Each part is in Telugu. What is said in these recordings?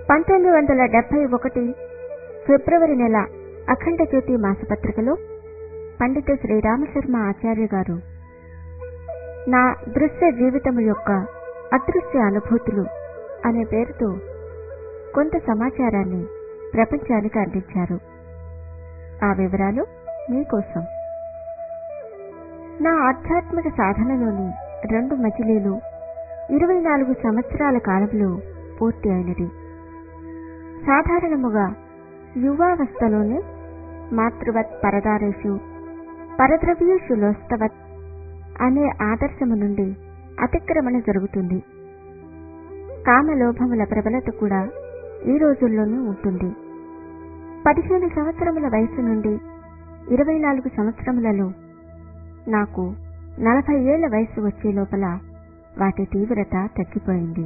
పంతొమ్మిది వందల డెబ్బై ఒకటి ఫిబ్రవరి నెల అఖండ జ్యోతి మాసపత్రికలో పండిత శ్రీరామశర్మ ఆచార్య గారు నా దృశ్య జీవితము యొక్క అదృశ్య అనుభూతులు అనే పేరుతో కొంత సమాచారాన్ని ప్రపంచానికి అందించారు ఆ వివరాలు మీకోసం నా ఆధ్యాత్మిక సాధనలోని రెండు మజిలీలు ఇరవై నాలుగు సంవత్సరాల కాలంలో పూర్తి అయినది సాధారణముగా యువావస్థలోనే మాతృవత్ పరదారేషు పరద్రవ్యేషు లోస్తవత్ అనే ఆదర్శము నుండి అతిక్రమణ జరుగుతుంది కామలోభముల ప్రబలత కూడా ఈ రోజుల్లోనూ ఉంటుంది పదిహేను సంవత్సరముల వయసు నుండి ఇరవై నాలుగు సంవత్సరములలో నాకు నలభై ఏళ్ల వయసు వచ్చే లోపల వాటి తీవ్రత తగ్గిపోయింది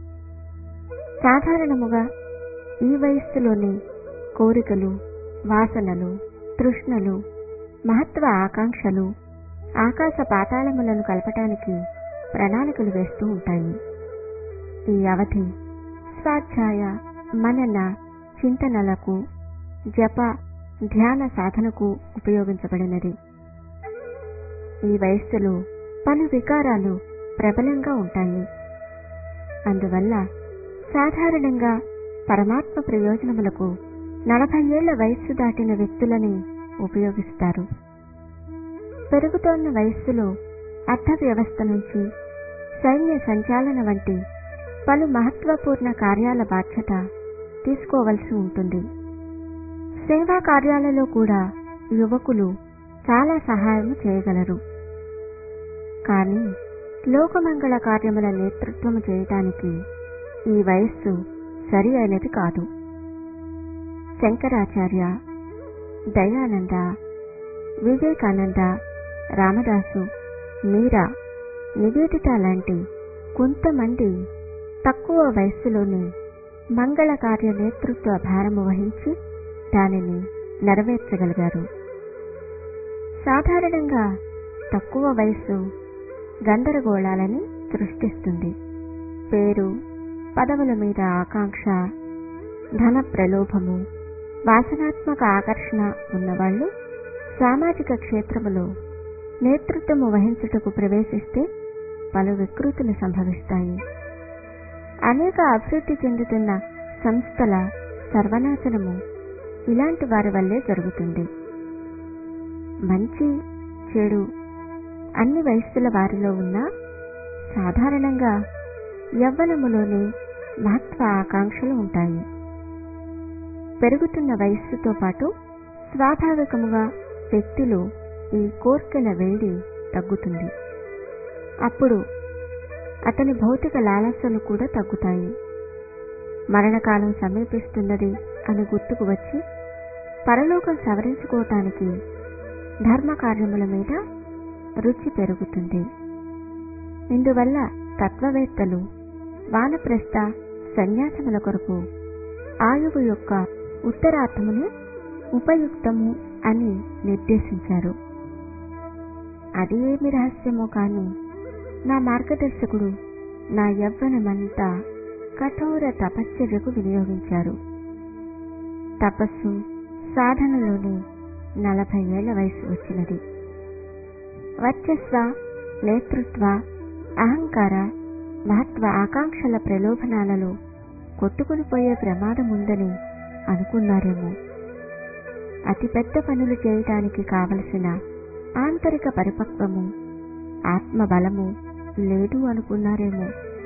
సాధారణముగా ఈ వయస్సులోనే కోరికలు వాసనలు తృష్ణలు మహత్వ ఆకాంక్షలు ఆకాశ పాతాళములను కలపటానికి ప్రణాళికలు వేస్తూ ఉంటాయి ఈ అవధి స్వాధ్యాయ మనన చింతనలకు జప ధ్యాన సాధనకు ఉపయోగించబడినది ఈ వయస్సులో పలు వికారాలు ప్రబలంగా ఉంటాయి అందువల్ల సాధారణంగా పరమాత్మ ప్రయోజనములకు నలభై ఏళ్ల వయస్సు దాటిన వ్యక్తులని ఉపయోగిస్తారు పెరుగుతోన్న వయస్సులో అర్థ వ్యవస్థ నుంచి సైన్య సంచాలన వంటి పలు మహత్వపూర్ణ కార్యాల బాధ్యత తీసుకోవలసి ఉంటుంది సేవా కార్యాలలో కూడా యువకులు చాలా సహాయం చేయగలరు కానీ లోకమంగళ కార్యముల నేతృత్వము చేయటానికి ఈ వయస్సు సరి అయినది కాదు శంకరాచార్య దయానంద వివేకానంద రామదాసు మీరా నివేదిత లాంటి కొంతమంది తక్కువ వయస్సులోనే మంగళ కార్య నేతృత్వ భారము వహించి దానిని నెరవేర్చగలిగారు సాధారణంగా తక్కువ వయస్సు గందరగోళాలని సృష్టిస్తుంది పేరు పదవుల మీద ఆకాంక్ష ధన ప్రలోభము వాసనాత్మక ఆకర్షణ ఉన్నవాళ్లు సామాజిక క్షేత్రములో నేతృత్వము వహించుటకు ప్రవేశిస్తే పలు వికృతులు సంభవిస్తాయి అనేక అభివృద్ధి చెందుతున్న సంస్థల సర్వనాశనము ఇలాంటి వారి వల్లే జరుగుతుంది మంచి చెడు అన్ని వయస్సుల వారిలో ఉన్నా సాధారణంగా యవ్వనములోనే మహత్వ ఆకాంక్షలు ఉంటాయి పెరుగుతున్న వయస్సుతో పాటు స్వాభావికముగా వ్యక్తిలో ఈ కోర్కెల వేడి తగ్గుతుంది అప్పుడు అతని భౌతిక లాలసలు కూడా తగ్గుతాయి మరణకాలం సమీపిస్తున్నది అని గుర్తుకు వచ్చి పరలోకం సవరించుకోవటానికి ధర్మకార్యముల మీద రుచి పెరుగుతుంది ఇందువల్ల తత్వవేత్తలు వానప్రస్థ సన్యాసముల కొరకు ఆయువు యొక్క ఉత్తరార్థమును ఉపయుక్తము అని నిర్దేశించారు అది ఏమి రహస్యమో కాని నా మార్గదర్శకుడు నా యవ్వనమంతా కఠోర తపశ్చర్యకు వినియోగించారు తపస్సు సాధనలోనే నలభై ఏళ్ల వయసు వచ్చినది వర్చస్వ నేతృత్వ అహంకార మహత్వ ఆకాంక్షల ప్రలోభనాలలో కొట్టుకుని పోయే ప్రమాదం ఉందని అనుకున్నారేమో అతిపెద్ద పనులు చేయటానికి కావలసిన ఆంతరిక పరిపక్వము ఆత్మబలము లేదు అనుకున్నారేమో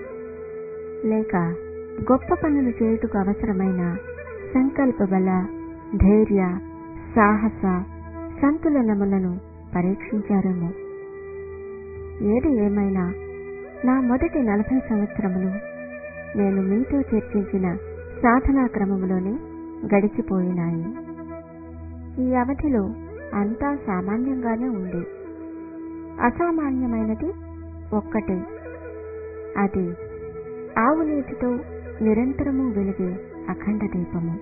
లేక గొప్ప పనులు చేయుటకు అవసరమైన సంకల్ప బల ధైర్య సాహస సంతులనములను పరీక్షించారేమో ఏది ఏమైనా నా మొదటి నలభై సంవత్సరములు నేను మీతో చర్చించిన సాధనా క్రమములోనే గడిచిపోయినాయి ఈ అవధిలో అంతా సామాన్యంగానే ఉంది అసామాన్యమైనది ఒక్కటే అది ఆవు నీటితో నిరంతరము వెలిగే అఖండ దీపము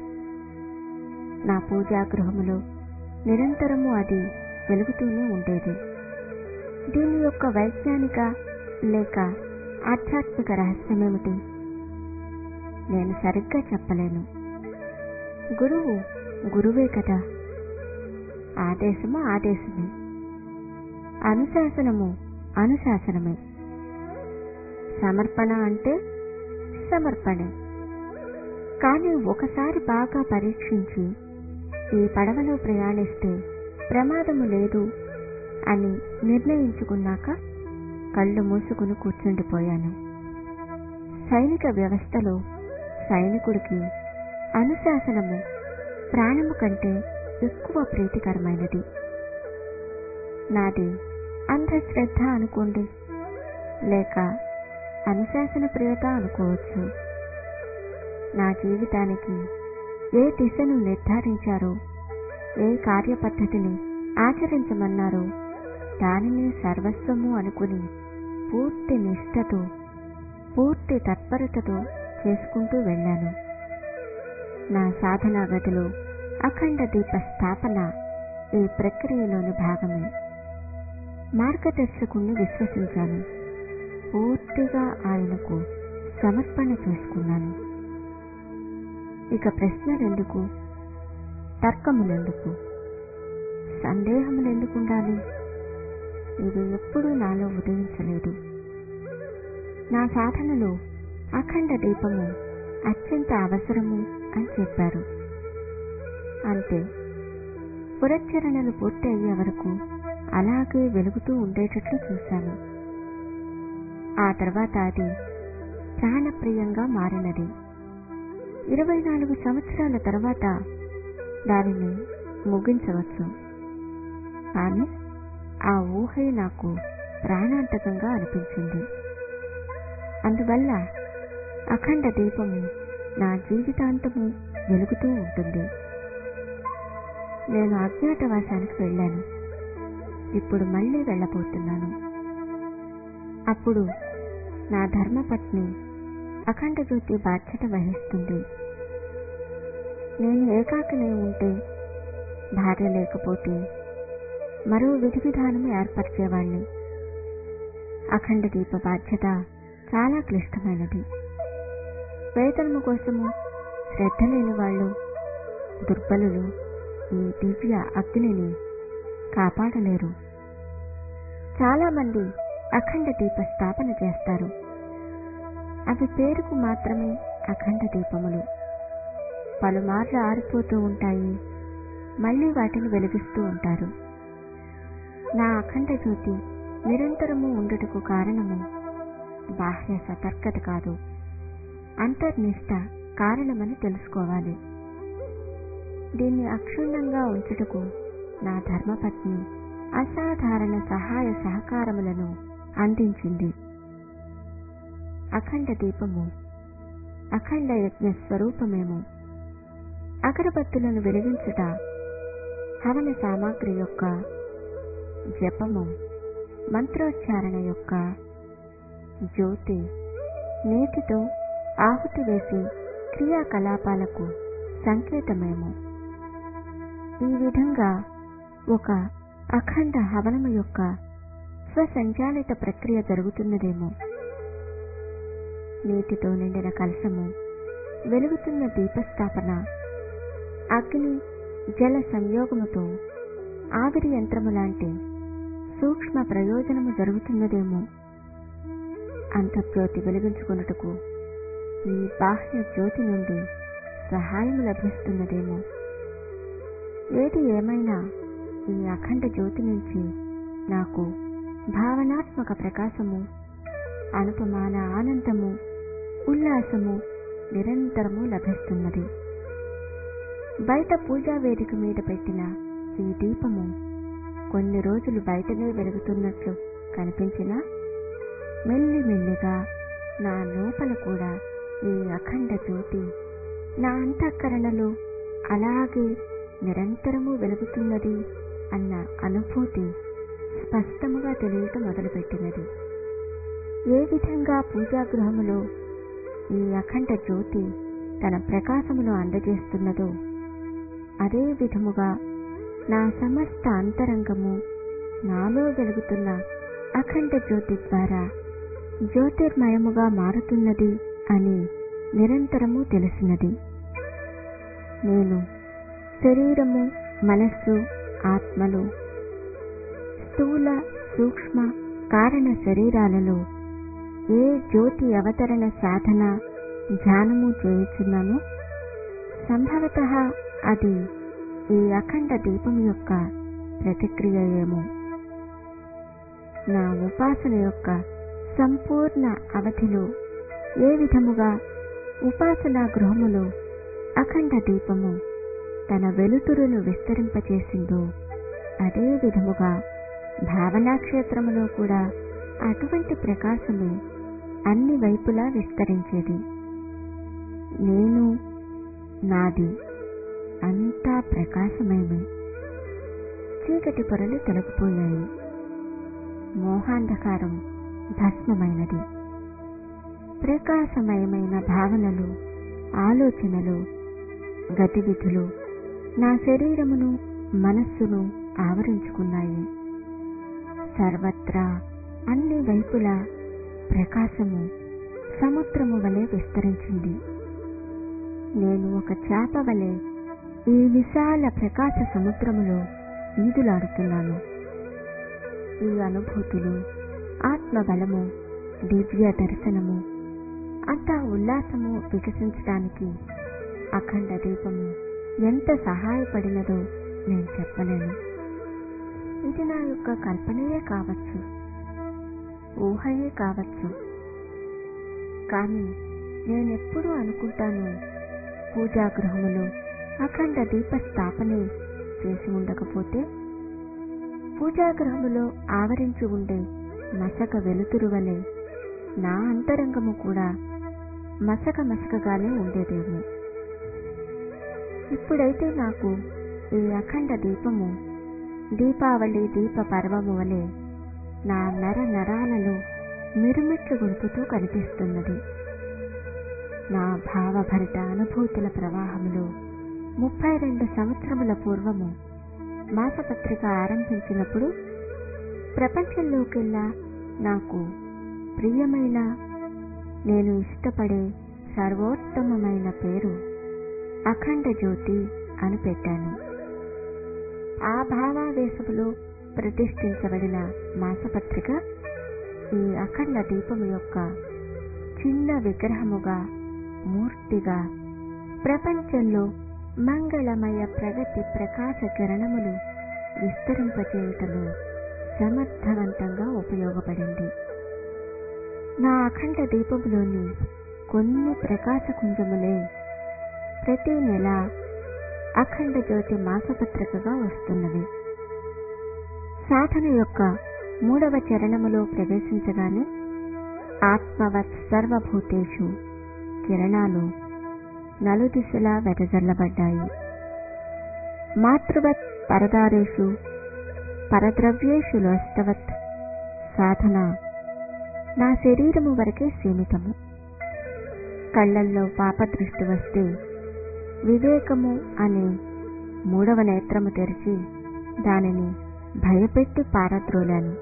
నా పూజాగృహములో నిరంతరము అది వెలుగుతూనే ఉండేది దీని యొక్క వైజ్ఞానిక లేక ఆధ్యాత్మిక రహస్యమేమిటి నేను సరిగ్గా చెప్పలేను గురువు గురువే కదా ఆదేశము ఆదేశమే అనుశాసనము అనుశాసనమే సమర్పణ అంటే సమర్పణే కానీ ఒకసారి బాగా పరీక్షించి ఈ పడవలో ప్రయాణిస్తే ప్రమాదము లేదు అని నిర్ణయించుకున్నాక కళ్ళు మూసుకుని కూర్చుండిపోయాను సైనిక వ్యవస్థలో సైనికుడికి అనుశాసనము ప్రాణము కంటే ఎక్కువ ప్రీతికరమైనది నాది అంధశ్రద్ధ అనుకోండి లేక అనుశాసన ప్రియత అనుకోవచ్చు నా జీవితానికి ఏ దిశను నిర్ధారించారో ఏ కార్యపద్ధతిని ఆచరించమన్నారో దానిని సర్వస్వము అనుకుని పూర్తి నిష్ఠతో పూర్తి తత్పరతతో చేసుకుంటూ వెళ్ళాను నా సాధనా గదిలో అఖండ దీప స్థాపన ఈ ప్రక్రియలోని భాగమే మార్గదర్శకుణ్ణి విశ్వసించాను పూర్తిగా ఆయనకు సమర్పణ చేసుకున్నాను ఇక ప్రశ్నలెందుకు తర్కములెందుకు సందేహములెందుకు ఉండాలి ఇవి ఎప్పుడూ నాలో ఉదయించలేదు నా సాధనలో అఖండ దీపము అత్యంత అవసరము అని చెప్పారు అంతే పురచ్చరణలు పూర్తి అయ్యే వరకు అలాగే వెలుగుతూ ఉండేటట్లు చూశాను ఆ తర్వాత అది ప్రాణప్రియంగా మారినది ఇరవై నాలుగు సంవత్సరాల తర్వాత దానిని ముగించవచ్చు కానీ ఆ ఊహే నాకు ప్రాణాంతకంగా అనిపించింది అందువల్ల అఖండ దీపము నా జీవితాంతము వెలుగుతూ ఉంటుంది నేను అజ్ఞాతవాసానికి వెళ్ళాను ఇప్పుడు మళ్ళీ వెళ్ళబోతున్నాను అప్పుడు నా ధర్మపత్ని అఖండ జ్యోతి బాధ్యత వహిస్తుంది నేను ఏకాకినే ఉంటే భార్య లేకపోతే మరో విధి విధానం ఏర్పరిచేవాణ్ణి అఖండ దీప బాధ్యత చాలా క్లిష్టమైనది వేతనము కోసము శ్రద్ధ లేని వాళ్ళు దుర్బలులు ఈ దివ్య అగ్నిని కాపాడలేరు చాలా మంది అఖండ దీప స్థాపన చేస్తారు అవి పేరుకు మాత్రమే అఖండ దీపములు పలుమార్లు ఆరిపోతూ ఉంటాయి మళ్ళీ వాటిని వెలిగిస్తూ ఉంటారు నా అఖండ జ్యోతి నిరంతరము ఉండుటకు కారణము బాహ్య సతర్కత కాదు అంతర్నిష్ట కారణమని తెలుసుకోవాలి దీన్ని అక్షుణ్ణంగా ఉంచుటకు నా ధర్మపత్ని అసాధారణ సహాయ సహకారములను అందించింది అఖండ దీపము అఖండ యజ్ఞ స్వరూపమేమో అగరబత్తులను వెలిగించుట హవన సామాగ్రి యొక్క జపము మంత్రోచ్చారణ యొక్క జ్యోతి నేతితో ఆహుతి వేసి క్రియాకలాపాలకు సంకేతమేమో ఈ విధంగా ఒక అఖండ హవనము యొక్క స్వసంచాలిత ప్రక్రియ జరుగుతున్నదేమో నీటితో నిండిన కలశము వెలుగుతున్న దీపస్థాపన అగ్ని జల సంయోగముతో ఆవిరి యంత్రము లాంటి సూక్ష్మ ప్రయోజనము జరుగుతున్నదేమో అంతర్జ్యోతి వెలిగించుకున్నట్టుకు ఈ బాహ్య జ్యోతి నుండి సహాయం లభిస్తున్నదేమో ఏది ఏమైనా ఈ అఖండ జ్యోతి నుంచి నాకు భావనాత్మక ప్రకాశము అనుపమాన ఆనందము ఉల్లాసము నిరంతరము లభిస్తున్నది బయట పూజా వేదిక మీద పెట్టిన ఈ దీపము కొన్ని రోజులు బయటనే వెలుగుతున్నట్లు కనిపించినా మెల్లిమెల్లిగా నా లోపల కూడా ఈ అఖండ జ్యోతి నా అంతఃకరణలో అలాగే నిరంతరము వెలుగుతున్నది అన్న అనుభూతి స్పష్టముగా తెలియటం మొదలుపెట్టినది ఏ విధంగా పూజాగృహములో ఈ అఖండ జ్యోతి తన ప్రకాశమును అందజేస్తున్నదో అదే విధముగా నా సమస్త అంతరంగము నాలో వెలుగుతున్న అఖండ జ్యోతి ద్వారా జ్యోతిర్మయముగా మారుతున్నది అని నిరంతరము తెలిసినది నేను శరీరము మనస్సు ఆత్మలు స్థూల సూక్ష్మ కారణ శరీరాలలో ఏ జ్యోతి అవతరణ సాధన ధ్యానము చేయుచున్నానో సంభవత అది ఈ అఖండ దీపం యొక్క ప్రతిక్రియ ఏమో నా ఉపాసన యొక్క సంపూర్ణ అవధిలో ఏ విధముగా ఉపాసనా గృహములో అఖండ దీపము తన వెలుతురును విస్తరింపచేసిందో అదే విధముగా భావనా క్షేత్రములో కూడా అటువంటి ప్రకాశమే అన్ని వైపులా విస్తరించేది నేను నాది అంతా ప్రకాశమయమే చీకటి పొరలు తొలగిపోయాయి మోహాంధకారం భస్మమైనది ప్రకాశమయమైన భావనలు ఆలోచనలు గతివిధులు నా శరీరమును మనస్సును ఆవరించుకున్నాయి సర్వత్రా అన్ని వైపులా ప్రకాశము సముద్రము వలె విస్తరించింది నేను ఒక చేప వలె ఈ విశాల ప్రకాశ సముద్రములో ఈదులాడుతున్నాను ఈ అనుభూతులు ఆత్మబలము దివ్య దర్శనము అంతా ఉల్లాసము వికసించడానికి అఖండ దీపము ఎంత సహాయపడినదో నేను చెప్పలేను ఇది నా యొక్క కల్పనయే కావచ్చు ఊహయే కావచ్చు కానీ నేనెప్పుడూ అనుకుంటాను పూజాగృహములో అఖండ దీప స్థాపనే చేసి ఉండకపోతే పూజాగృహములో ఆవరించి ఉండే మసక వెలుతురు వలె నా అంతరంగము కూడా మసక మసకగానే ఉండేదేమో ఇప్పుడైతే నాకు ఈ అఖండ దీపము దీపావళి దీప పర్వము వలె నా నర నరాలలో మిరుమిట్లు గొలుపుతూ కనిపిస్తున్నది నా భావభరిత అనుభూతుల ప్రవాహములో ముప్పై రెండు సంవత్సరముల పూర్వము మాసపత్రిక ఆరంభించినప్పుడు ప్రపంచంలోకెల్లా నాకు ప్రియమైన నేను ఇష్టపడే సర్వోత్తమమైన పేరు అఖండ జ్యోతి అని పెట్టాను ఆ భావావేశములో ప్రతిష్ఠించబడిన మాసపత్రిక ఈ అఖండ దీపము యొక్క చిన్న విగ్రహముగా మూర్తిగా ప్రపంచంలో మంగళమయ ప్రగతి ప్రకాశ కిరణములు విస్తరింపచేయుటలో సమర్థవంతంగా ఉపయోగపడింది నా అఖండ దీపములోని కొన్ని ప్రకాశ కుంజములే ప్రతి నెల అఖండ జ్యోతి మాసపత్రికగా వస్తున్నవి సాధన యొక్క మూడవ చరణములో ప్రవేశించగానే ఆత్మవత్ సర్వభూతేషు కిరణాలు నలుదిశలా వెదజల్లబడ్డాయి మాతృవత్ పరదారేషు పరద్రవ్యేషు లోష్టవత్ సాధన నా శరీరము వరకే సీమితము కళ్ళల్లో పాపదృష్టి వస్తే వివేకము అనే మూడవ నేత్రము తెరిచి దానిని భయపెట్టి పారద్రోలాను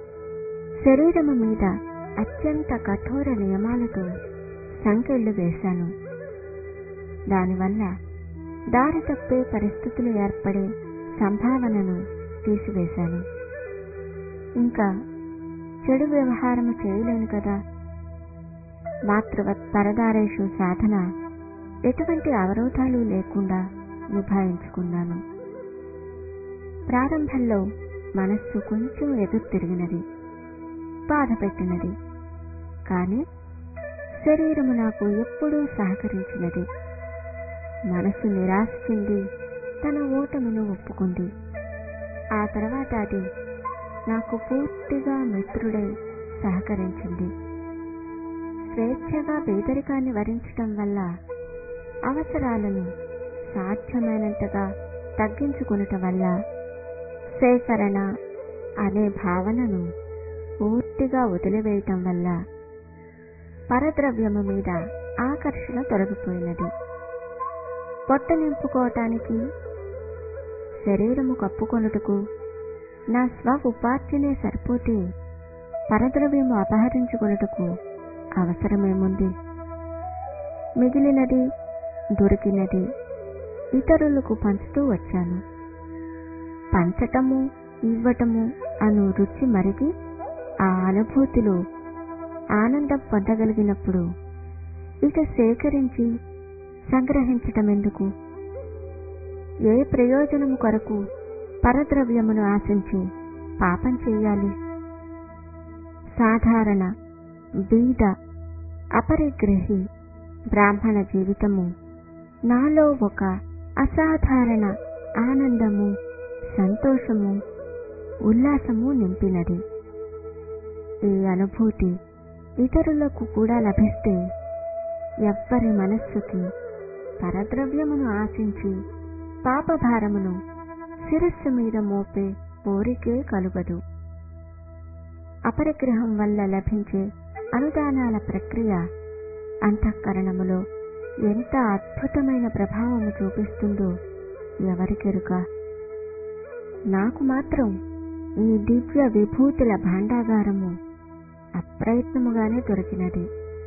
శరీరము మీద అత్యంత కఠోర నియమాలతో సంకెళ్ళు వేశాను దానివల్ల దారి తప్పే పరిస్థితులు ఏర్పడే సంభావనను తీసివేశాను ఇంకా చెడు వ్యవహారము చేయలేను కదా మాతృవత్ పరదారేషు సాధన ఎటువంటి అవరోధాలు లేకుండా నిభాయించుకున్నాను ప్రారంభంలో మనస్సు కొంచెం ఎదురు తిరిగినది బాధ పెట్టినది కానీ శరీరము నాకు ఎప్పుడూ సహకరించినది మనసు నిరాశ చెంది తన ఓటమిను ఒప్పుకుంది ఆ తర్వాత అది నాకు పూర్తిగా మిత్రుడై సహకరించింది స్వేచ్ఛగా పేదరికాన్ని వరించటం వల్ల అవసరాలను సాధ్యమైనంతగా తగ్గించుకునటం వల్ల సేకరణ అనే భావనను పూర్తిగా వదిలివేయటం వల్ల పరద్రవ్యము మీద ఆకర్షణ తొలగిపోయినది పొట్ట నింపుకోవటానికి శరీరము కప్పుకొనుటకు నా స్వ ఉపార్జనే సరిపోతే పరద్రవ్యము అపహరించుకొనుటకు అవసరమేముంది మిగిలినది దొరికినది ఇతరులకు పంచుతూ వచ్చాను పంచటము ఇవ్వటము అను రుచి మరిగి ఆ అనుభూతిలో ఆనందం పొందగలిగినప్పుడు ఇక సేకరించి సంగ్రహించటం ఎందుకు ఏ ప్రయోజనము కొరకు పరద్రవ్యమును ఆశించి పాపం చేయాలి సాధారణ బీద అపరిగ్రహి బ్రాహ్మణ జీవితము నాలో ఒక అసాధారణ ఆనందము సంతోషము ఉల్లాసము నింపినది ఈ అనుభూతి ఇతరులకు కూడా లభిస్తే ఎవ్వరి మనస్సుకి పరద్రవ్యమును ఆశించి పాపభారమును శిరస్సు మీద మోపే కోరికే కలుగదు అపరిగ్రహం వల్ల లభించే అనుదానాల ప్రక్రియ అంతఃకరణములో ఎంత అద్భుతమైన ప్రభావము చూపిస్తుందో ఎవరికెరుక నాకు మాత్రం ఈ దివ్య విభూతుల భాండాగారము అప్రయత్నముగానే దొరికినది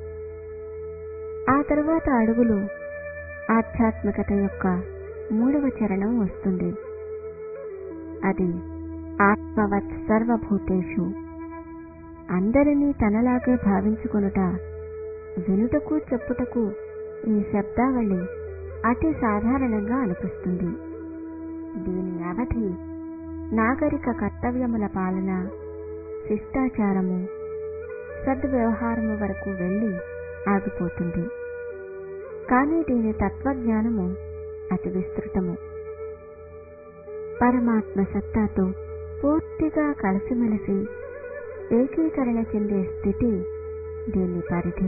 ఆ తరువాత అడుగులు ఆధ్యాత్మికత యొక్క మూడవ చరణం వస్తుంది అది ఆత్మవత్ సర్వభూతేషు అందరినీ తనలాగే భావించుకొనుట వినుటకు చెప్పుటకు ఈ శబ్దావళి అతి సాధారణంగా అనిపిస్తుంది దీని అవధి నాగరిక కర్తవ్యముల పాలన శిష్టాచారము సద్వ్యవహారము వరకు వెళ్ళి ఆగిపోతుంది కానీ దీని తత్వజ్ఞానము అతి విస్తృతము పరమాత్మ సత్తాతో పూర్తిగా కలిసిమెలిసి ఏకీకరణ చెందే స్థితి దీని పరిధి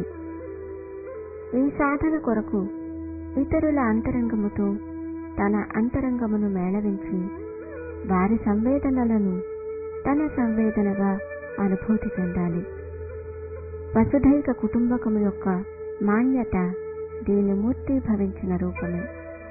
ఈ సాధన కొరకు ఇతరుల అంతరంగముతో తన అంతరంగమును మేళవించి వారి సంవేదనలను తన సంవేదనగా అనుభూతి చెందాలి వసుధైక కుటుంబకము యొక్క మాన్యత దీని మూర్తి భవించిన రూపమే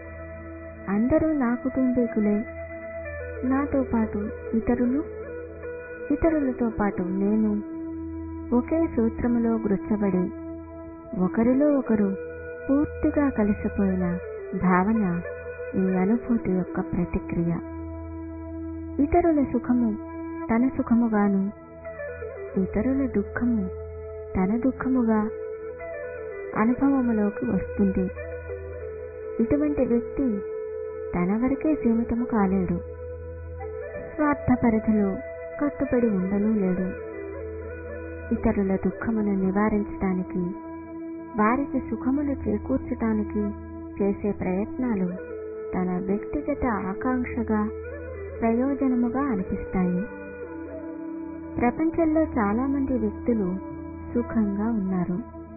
అందరూ నా కుటుంబీకులే నాతో పాటు ఇతరులు ఇతరులతో పాటు నేను ఒకే సూత్రములో గృచ్చబడి ఒకరిలో ఒకరు పూర్తిగా కలిసిపోయిన భావన ఈ అనుభూతి యొక్క ప్రతిక్రియ ఇతరుల సుఖము తన సుఖముగాను ఇతరుల దుఃఖము తన దుఃఖముగా అనుభవములోకి వస్తుంది ఇటువంటి వ్యక్తి తన వరకే సీమితము కాలేడు స్వార్థ పరిధిలో కట్టుబడి ఉండనూ లేడు ఇతరుల దుఃఖమును నివారించడానికి వారికి సుఖమును చేకూర్చటానికి చేసే ప్రయత్నాలు తన వ్యక్తిగత ఆకాంక్షగా ప్రయోజనముగా అనిపిస్తాయి ప్రపంచంలో చాలా మంది వ్యక్తులు సుఖంగా ఉన్నారు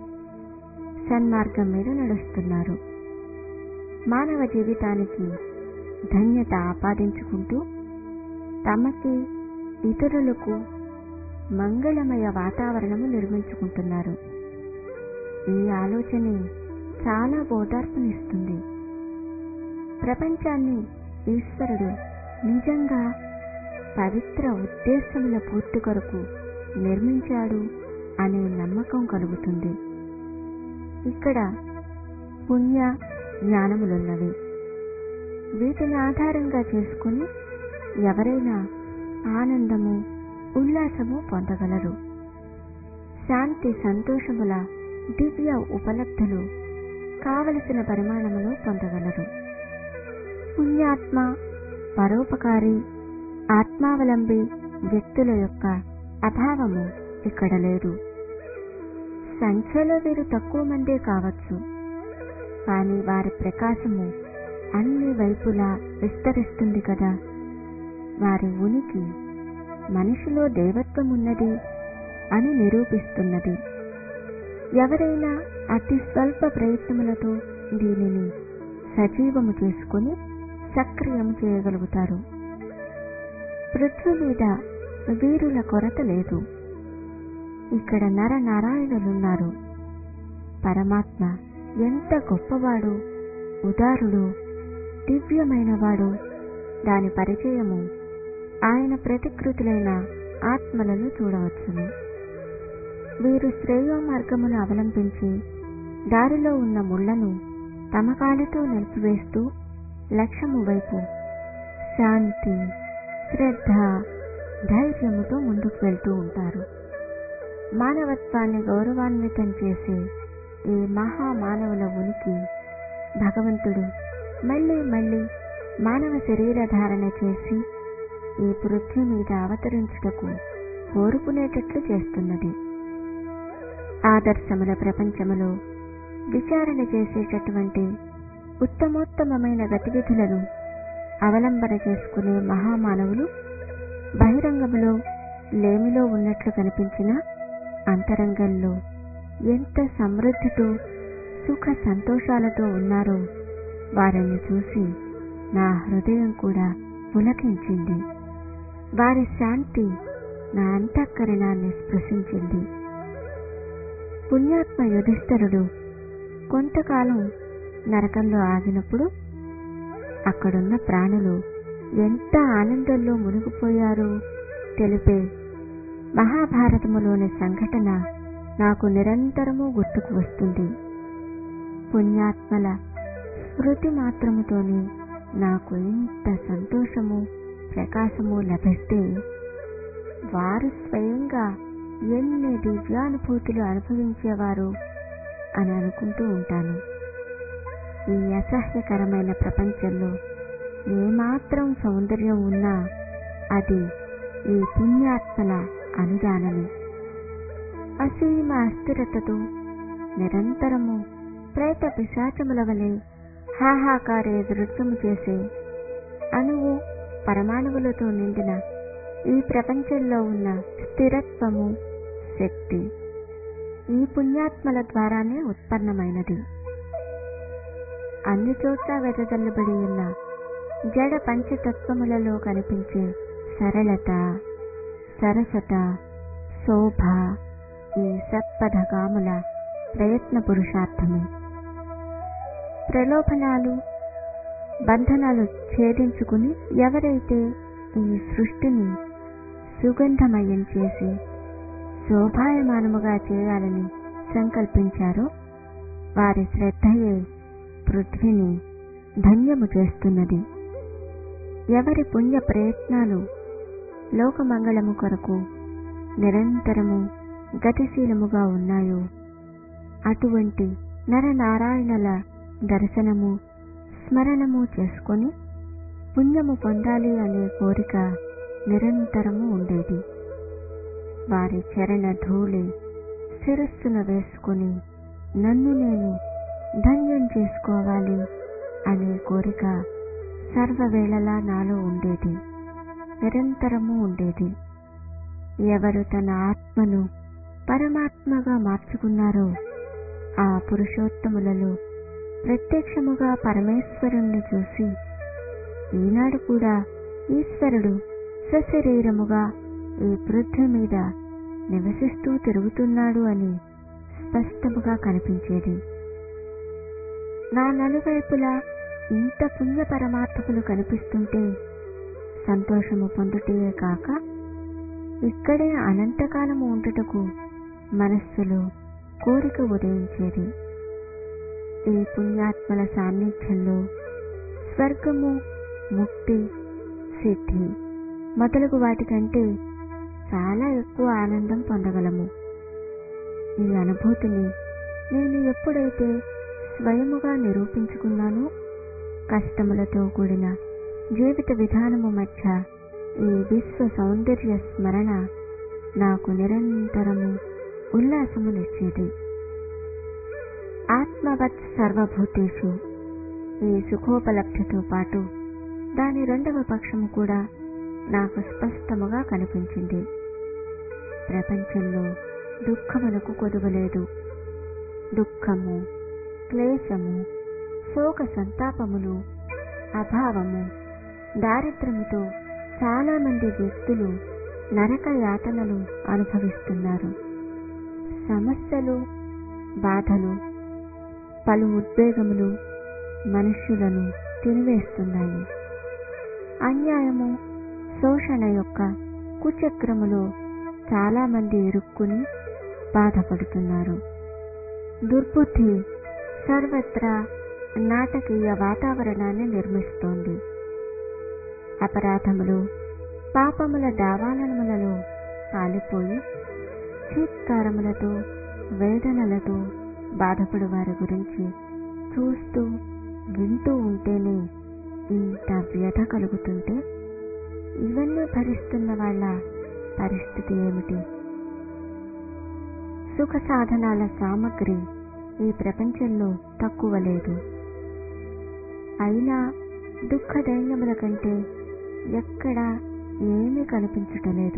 సన్మార్గం మీద నడుస్తున్నారు మానవ జీవితానికి ధన్యత ఆపాదించుకుంటూ తమకి ఇతరులకు మంగళమయ వాతావరణము నిర్మించుకుంటున్నారు ఈ ఆలోచనే చాలా ఓదార్పునిస్తుంది ప్రపంచాన్ని ఈశ్వరుడు నిజంగా పవిత్ర ఉద్దేశముల పూర్తి కొరకు నిర్మించాడు అనే నమ్మకం కలుగుతుంది ఇక్కడ పుణ్య జ్ఞానములున్నవి వీటిని ఆధారంగా చేసుకుని ఎవరైనా ఆనందము ఉల్లాసము పొందగలరు శాంతి సంతోషముల దివ్య ఉపలబ్ధులు కావలసిన పరిమాణములో పొందగలరు పుణ్యాత్మ పరోపకారి ఆత్మావలంబి వ్యక్తుల యొక్క అభావము ఇక్కడ లేదు సంఖ్యలో వీరు తక్కువ మందే కావచ్చు కానీ వారి ప్రకాశము అన్ని వైపులా విస్తరిస్తుంది కదా వారి ఉనికి మనిషిలో దేవత్వం ఉన్నది అని నిరూపిస్తున్నది ఎవరైనా అతి స్వల్ప ప్రయత్నములతో దీనిని సజీవము చేసుకుని సక్రియం చేయగలుగుతారు పృథ్వీ మీద వీరుల కొరత లేదు ఇక్కడ నర నారాయణులున్నారు పరమాత్మ ఎంత గొప్పవాడు ఉదారుడు దివ్యమైనవాడు దాని పరిచయము ఆయన ప్రతికృతులైన ఆత్మలను చూడవచ్చును వీరు శ్రేయో మార్గమును అవలంబించి దారిలో ఉన్న ముళ్లను తమ కాళ్ళతో నిలిపివేస్తూ లక్ష్యము వైపు శాంతి శ్రద్ధ ధైర్యముతో ముందుకు వెళ్తూ ఉంటారు మానవత్వాన్ని గౌరవాన్వితం చేసే ఈ మహా మానవుల ఉనికి భగవంతుడు మళ్ళీ మళ్ళీ మానవ శరీర ధారణ చేసి ఈ పృథ్వీ మీద అవతరించుటకు కోరుకునేటట్లు చేస్తున్నది ఆదర్శముల ప్రపంచములో విచారణ చేసేటటువంటి ఉత్తమోత్తమమైన గతివిధులను అవలంబన చేసుకునే మహామానవులు బహిరంగములో లేమిలో ఉన్నట్లు కనిపించినా అంతరంగంలో ఎంత సమృద్ధితో సుఖ సంతోషాలతో ఉన్నారో వారిని చూసి నా హృదయం కూడా పులకించింది వారి శాంతి నా అంతఃకరణాన్ని స్పృశించింది పుణ్యాత్మ యుధిష్ఠరుడు కొంతకాలం నరకంలో ఆగినప్పుడు అక్కడున్న ప్రాణులు ఎంత ఆనందంలో మునిగిపోయారో తెలిపే మహాభారతములోని సంఘటన నాకు నిరంతరము గుర్తుకు వస్తుంది పుణ్యాత్మల స్మృతి మాత్రముతోనే నాకు ఇంత సంతోషము ప్రకాశము లభిస్తే వారు స్వయంగా ఎన్ని దివ్యానుభూతులు అనుభవించేవారు అని అనుకుంటూ ఉంటాను ఈ అసహ్యకరమైన ప్రపంచంలో ఏమాత్రం సౌందర్యం ఉన్నా అది ఈ పుణ్యాత్మల అనుదానమే అసీమ అస్థిరతతో నిరంతరము ప్రేత పిశాచముల వలె హాహాకారే నృత్యము చేసే అణువు పరమాణువులతో నిండిన ఈ ప్రపంచంలో ఉన్న స్థిరత్వము శక్తి ఈ పుణ్యాత్మల ద్వారానే ఉత్పన్నమైనది అన్ని చోట్ల వెదజల్లబడి ఉన్న జడ పంచతత్వములలో కనిపించే సరళత సరసత శోభ ఈ సత్పథగాముల ప్రయత్న పురుషార్థమే ప్రలోభనాలు బంధనాలు ఛేదించుకుని ఎవరైతే ఈ సృష్టిని సుగంధమయం చేసి శోభాయమానముగా చేయాలని సంకల్పించారో వారి శ్రద్ధయే పృథ్వీని ధన్యము చేస్తున్నది ఎవరి పుణ్య ప్రయత్నాలు లోకమంగళము కొరకు నిరంతరము గతిశీలముగా ఉన్నాయో అటువంటి నరనారాయణల దర్శనము స్మరణము చేసుకొని పుణ్యము పొందాలి అనే కోరిక నిరంతరము ఉండేది వారి చరణ ధూళి శిరస్సున వేసుకుని నన్ను నేను ధన్యం చేసుకోవాలి అనే కోరిక సర్వవేళలా నాలో ఉండేది నిరంతరము ఉండేది ఎవరు తన ఆత్మను పరమాత్మగా మార్చుకున్నారో ఆ పురుషోత్తములలో ప్రత్యక్షముగా పరమేశ్వరుణ్ణి చూసి ఈనాడు కూడా ఈశ్వరుడు సశరీరముగా ఈ పృథ్వీ మీద నివసిస్తూ తిరుగుతున్నాడు అని స్పష్టముగా కనిపించేది నా నలువైపులా ఇంత పుణ్య పరమాత్మకులు కనిపిస్తుంటే సంతోషము పొందుటయే కాక ఇక్కడే అనంతకాలము ఉండుటకు మనస్సులో కోరిక ఉదయించేది ఈ పుణ్యాత్మల సాన్నిధ్యంలో స్వర్గము ముక్తి సిద్ధి మొదలగు వాటికంటే చాలా ఎక్కువ ఆనందం పొందగలము ఈ అనుభూతిని నేను ఎప్పుడైతే స్వయముగా నిరూపించుకున్నానో కష్టములతో కూడిన జీవిత విధానము మధ్య ఈ విశ్వ సౌందర్య స్మరణ నాకు నిరంతరము ఉల్లాసమునిచ్చేది ఆత్మవత్ సర్వభూతేషు ఈ సుఖోపలబ్ధితో పాటు దాని రెండవ పక్షము కూడా నాకు స్పష్టముగా కనిపించింది ప్రపంచంలో దుఃఖమునకు కొదువలేదు దుఃఖము క్లేశము శోక సంతాపములు అభావము దారిద్ర్యముతో చాలా మంది వ్యక్తులు నరక యాతనలు అనుభవిస్తున్నారు సమస్యలు బాధలు పలు ఉద్వేగములు మనుష్యులను తినివేస్తున్నాయి అన్యాయము శోషణ యొక్క కుచక్రములో చాలా మంది ఇరుక్కుని బాధపడుతున్నారు దుర్బుద్ధి సర్వత్రా నాటకీయ వాతావరణాన్ని నిర్మిస్తోంది అపరాధములు పాపముల దావానములలో కాలిపోయి చీత్కారములతో వేదనలతో బాధపడు వారి గురించి చూస్తూ వింటూ ఉంటేనే ఇంత వ్యధ కలుగుతుంటే ఇవన్నీ భరిస్తున్న వాళ్ళ పరిస్థితి ఏమిటి సుఖ సాధనాల సామగ్రి ఈ ప్రపంచంలో తక్కువ లేదు అయినా దుఃఖ దైన్యముల కంటే ఎక్కడా ఏమీ కనిపించటలేదు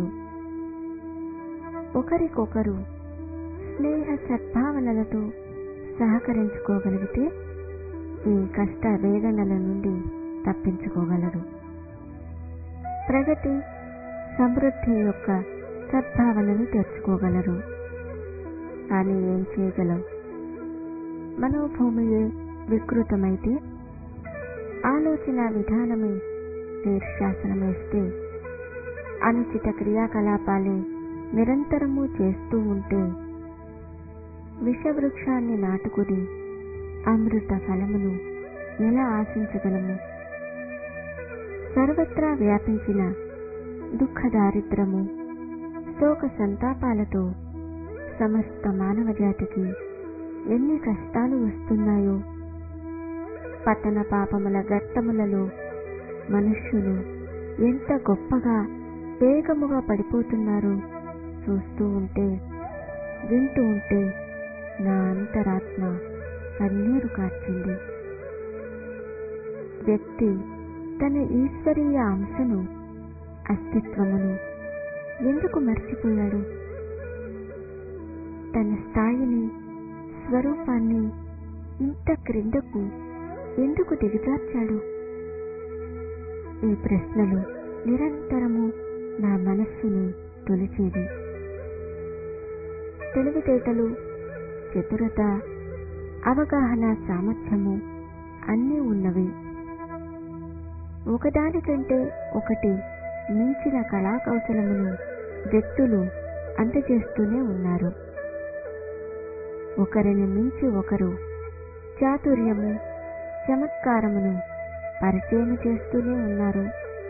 ఒకరికొకరు స్నేహ సద్భావనలతో సహకరించుకోగలిగితే ఈ కష్ట వేదనల నుండి తప్పించుకోగలరు ప్రగతి సమృద్ధి యొక్క సద్భావనను తెచ్చుకోగలరు కానీ ఏం చేయగలం మనోభూమియే వికృతమైతే ఆలోచన విధానమే శీర్షాసనమేస్తే అనుచిత క్రియాకలాపాలే నిరంతరము చేస్తూ ఉంటే విషవృక్షాన్ని నాటుకుని అమృత ఫలమును ఎలా ఆశించగలము సర్వత్రా వ్యాపించిన దుఃఖ దారిద్రము శోక సంతాపాలతో సమస్త మానవ జాతికి ఎన్ని కష్టాలు వస్తున్నాయో పతన పాపముల ఘట్టములలో మనుష్యులు ఎంత గొప్పగా వేగముగా పడిపోతున్నారో చూస్తూ ఉంటే వింటూ ఉంటే నా అంతరాత్మ కన్నీరు కార్చింది వ్యక్తి తన ఈశ్వరీయ అంశను అస్తిత్వమును ఎందుకు మర్చిపోయాడు తన స్థాయిని స్వరూపాన్ని ఇంత క్రిందకు ఎందుకు దిగజార్చాడు ఈ ప్రశ్నలు నిరంతరము నా మనస్సుని తొలిచేవి తెలివితేటలు చతురత అవగాహన సామర్థ్యము అన్నీ ఉన్నవి ఒకదానికంటే ఒకటి మించిన కళా కౌశలమును వ్యక్తులు అందజేస్తూనే ఉన్నారు ఒకరిని మించి ఒకరు చాతుర్యము చమత్కారమును పరిచయం చేస్తూనే ఉన్నారు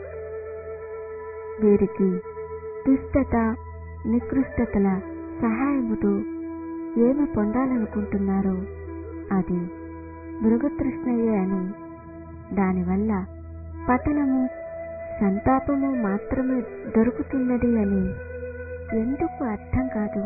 వీరికి దుష్టత నికృష్టతల సహాయముతో ఏమి పొందాలనుకుంటున్నారో అది మృగతృష్ణయే అని దానివల్ల పతనము సంతాపము మాత్రమే దొరుకుతున్నది అని ఎందుకు అర్థం కాదు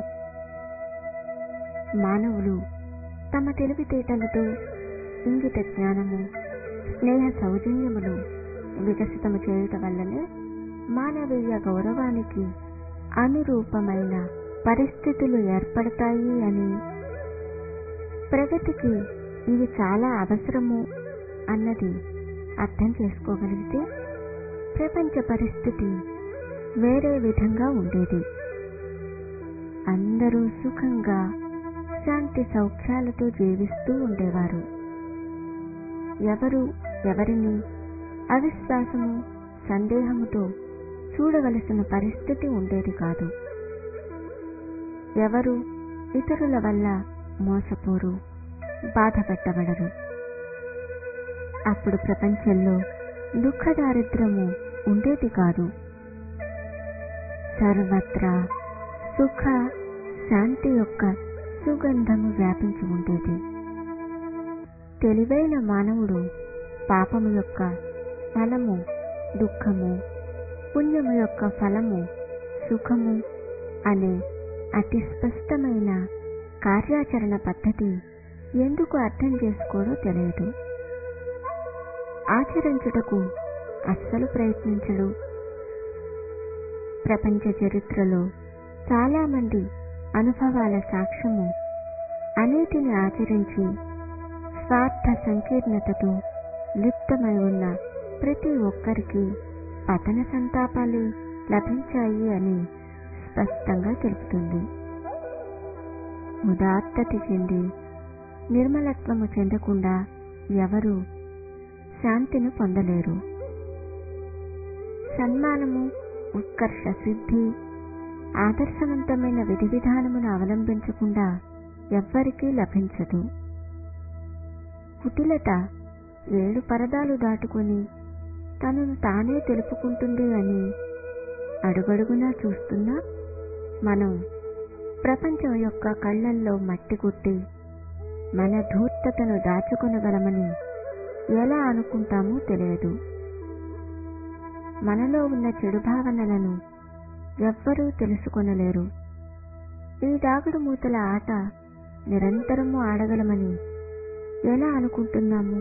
మానవులు తమ తెలివితేటలతో ఇంగిత జ్ఞానము స్నేహ సౌజన్యములు వికసితము చేయుట వల్లనే మానవీయ గౌరవానికి అనురూపమైన పరిస్థితులు ఏర్పడతాయి అని ప్రగతికి ఇవి చాలా అవసరము అన్నది అర్థం చేసుకోగలిగితే ప్రపంచ పరిస్థితి వేరే విధంగా ఉండేది అందరూ సుఖంగా శాంతి సౌఖ్యాలతో జీవిస్తూ ఉండేవారు ఎవరు ఎవరిని అవిశ్వాసము సందేహముతో చూడవలసిన పరిస్థితి ఉండేది కాదు ఎవరు ఇతరుల వల్ల మోసపోరు బాధపెట్టబడరు అప్పుడు ప్రపంచంలో దుఃఖ దారిద్రము ఉండేది కాదు సర్వత్రా సుఖ శాంతి యొక్క సుగంధము వ్యాపించి ఉండేది తెలివైన మానవుడు పాపము యొక్క ఫలము దుఃఖము పుణ్యము యొక్క ఫలము సుఖము అనే అతి స్పష్టమైన కార్యాచరణ పద్ధతి ఎందుకు అర్థం చేసుకోడో తెలియదు ఆచరించుటకు అస్సలు ప్రయత్నించడు ప్రపంచ చరిత్రలో చాలా మంది అనుభవాల సాక్ష్యము అనేటిని ఆచరించి స్వార్థ సంకీర్ణతతో లిప్తమై ఉన్న ప్రతి ఒక్కరికి పతన సంతాపాలు లభించాయి అని స్పష్టంగా తెలుపుతుంది ఉదాత్తత చెంది నిర్మలత్వము చెందకుండా ఎవరు శాంతిని పొందలేరు సన్మానము ఉత్కర్ష సిద్ధి ఆదర్శవంతమైన విధి విధానమును అవలంబించకుండా ఎవ్వరికీ లభించదు కుటిలత ఏడు పరదాలు దాటుకొని తనను తానే తెలుపుకుంటుంది అని అడుగడుగునా చూస్తున్నా మనం ప్రపంచం యొక్క కళ్ళల్లో మట్టి కొట్టి మన ధూర్తతను దాచుకొనగలమని ఎలా అనుకుంటామో తెలియదు మనలో ఉన్న చెడు భావనలను ఎవ్వరూ తెలుసుకొనలేరు ఈ దాగుడు మూతల ఆట నిరంతరము ఆడగలమని ఎలా అనుకుంటున్నాము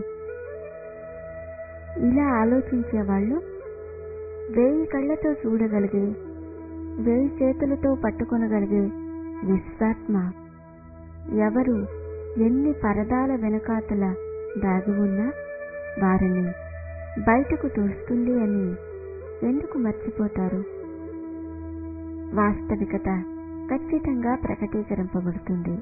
ఇలా ఆలోచించే వాళ్ళు వేయి కళ్ళతో చూడగలిగే వేయి చేతులతో పట్టుకొనగలిగే విశ్వాత్మ ఎవరు ఎన్ని పరదాల వెనకాతల దాగి ఉన్నా వారిని బయటకు తోస్తుంది అని ఎందుకు మర్చిపోతారు వాస్తవికత ఖచ్చితంగా ప్రకటీకరింపబడుతుంది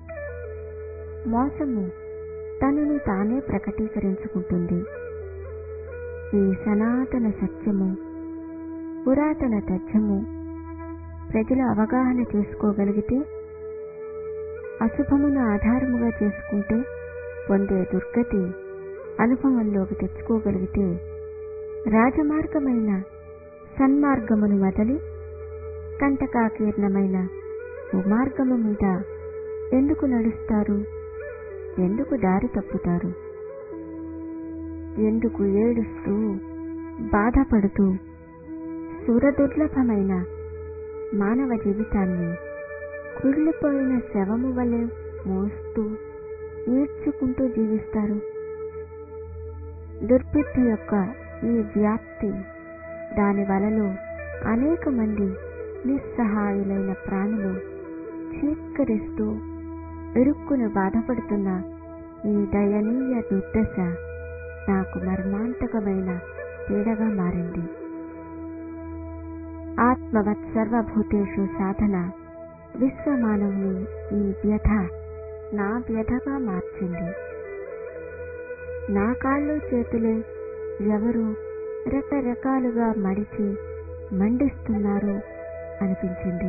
మోసము తనను తానే ప్రకటీకరించుకుంటుంది ఈ సనాతన సత్యము పురాతన తథ్యము ప్రజలు అవగాహన చేసుకోగలిగితే అశుభమును ఆధారముగా చేసుకుంటే పొందే దుర్గతి అనుభవంలోకి తెచ్చుకోగలిగితే రాజమార్గమైన సన్మార్గమును వదలి కంటకాకీర్ణమైన కుమార్గము మీద ఎందుకు నడుస్తారు ఎందుకు దారి తప్పుతారు ఎందుకు ఏడుస్తూ బాధపడుతూ సురదుర్లభమైన మానవ జీవితాన్ని కుళ్ళిపోయిన శవము వలె మోస్తూ ఈడ్చుకుంటూ జీవిస్తారు దుర్బుద్ధి యొక్క ఈ వ్యాప్తి దాని వలలో అనేక మంది నిస్సహాయులైన ప్రాణులు చీక్కరిస్తూ ఇరుక్కును బాధపడుతున్న ఈ దయనీయ దుర్దశ నాకు మర్మాంతకమైన పీడగా మారింది ఆత్మవత్ సర్వభూతేషు సాధన విశ్వమానవుని ఈ వ్యధ నా వ్యధగా మార్చింది నా కాళ్ళు చేతులే ఎవరు రకరకాలుగా మడిచి మండిస్తున్నారు అనిపించింది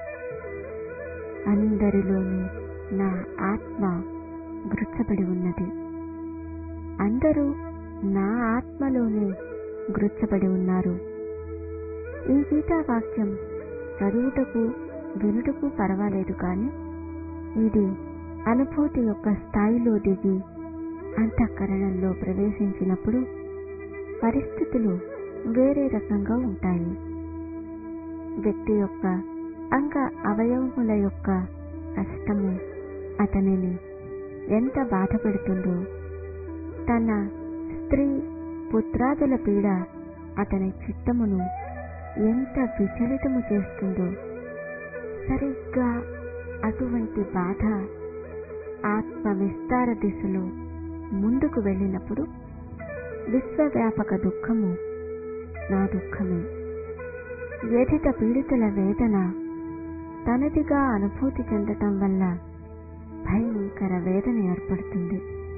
అందరిలోనూ నా ఆత్మ గృచ్చబడి ఉన్నది అందరూ నా ఆత్మలోనే గృచ్చబడి ఉన్నారు ఈ గీతావాక్యం చదువుటకు వినుటకు పర్వాలేదు కానీ ఇది అనుభూతి యొక్క స్థాయిలో దిగి అంతఃకరణంలో ప్రవేశించినప్పుడు పరిస్థితులు వేరే రకంగా ఉంటాయి వ్యక్తి యొక్క అంగ అవయవముల యొక్క కష్టము అతనిని ఎంత బాధ పెడుతుందో తన స్త్రీ పుత్రాదుల పీడ అతని చిత్తమును ఎంత విచలితము చేస్తుందో సరిగ్గా అటువంటి బాధ ఆత్మ విస్తార దిశలో ముందుకు వెళ్ళినప్పుడు విశ్వవ్యాపక దుఃఖము నా దుఃఖమే వ్యధిత పీడితుల వేదన తనదిగా అనుభూతి చెందటం వల్ల భయంకర వేదన ఏర్పడుతుంది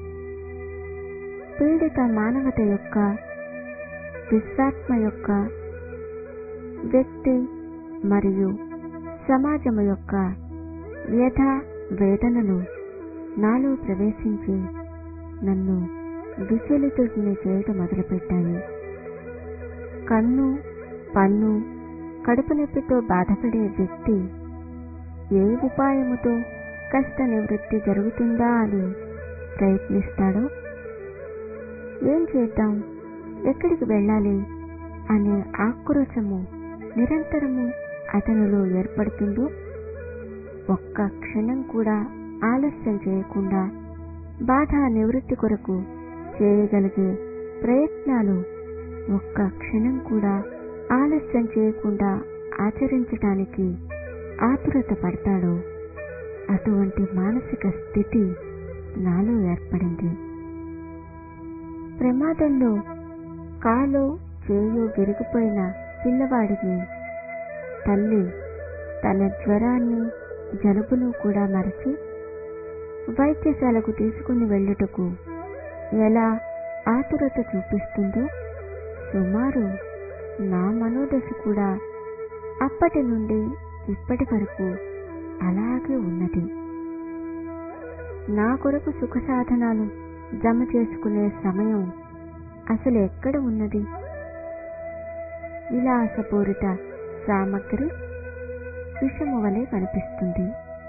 పీడిత మానవత యొక్క విశ్వాత్మ యొక్క వ్యక్తి మరియు సమాజము యొక్క వ్యధ వేదనలు నాలో ప్రవేశించి నన్ను విచలితుడిని చేయటం మొదలుపెట్టాయి కన్ను పన్ను కడుపు నొప్పితో బాధపడే వ్యక్తి ఏ ఉపాయముతో కష్ట నివృత్తి జరుగుతుందా అని ప్రయత్నిస్తాడో ఏం చేద్దాం ఎక్కడికి వెళ్ళాలి అనే ఆక్రోశము నిరంతరము అతనిలో ఏర్పడుతుందో ఒక్క క్షణం కూడా ఆలస్యం చేయకుండా బాధ నివృత్తి కొరకు చేయగలిగే ప్రయత్నాలు ఒక్క క్షణం కూడా ఆలస్యం చేయకుండా ఆచరించటానికి ఆతురత పడతాడో అటువంటి మానసిక స్థితి నాలో ఏర్పడింది ప్రమాదంలో కాలో చేయో విరిగిపోయిన పిల్లవాడిని తల్లి తన జ్వరాన్ని జలుబును కూడా మరచి వైద్యశాలకు తీసుకుని వెళ్ళుటకు ఎలా ఆతురత చూపిస్తుందో సుమారు నా మనోదశ కూడా అప్పటి నుండి ఇప్పటి వరకు అలాగే ఉన్నది నా కొరకు సుఖ సాధనాలు జమ చేసుకునే సమయం అసలు ఎక్కడ ఉన్నది విలాసపూరిత సామగ్రి విషము వలె కనిపిస్తుంది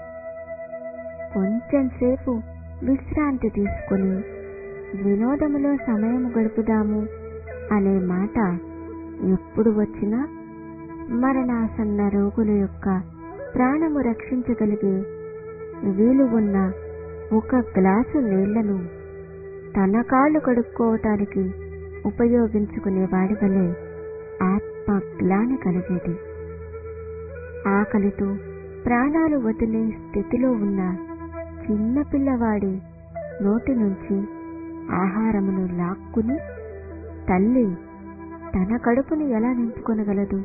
కొంచెం సేపు విశ్రాంతి తీసుకుని వినోదములో సమయం గడుపుదాము అనే మాట ఎప్పుడు వచ్చినా మరణాసన్న రోగుల యొక్క ప్రాణము రక్షించగలిగే వీలు ఉన్న ఒక గ్లాసు నీళ్లను తన కాళ్ళు కడుక్కోవటానికి ఉపయోగించుకునే వాడి వలె ఆత్మ గ్లాని కలిగేది ఆకలితో ప్రాణాలు వదిలే స్థితిలో ఉన్న చిన్న పిల్లవాడి నోటి నుంచి ఆహారమును లాక్కుని తల్లి తన కడుపును ఎలా నింపుకొనగలదు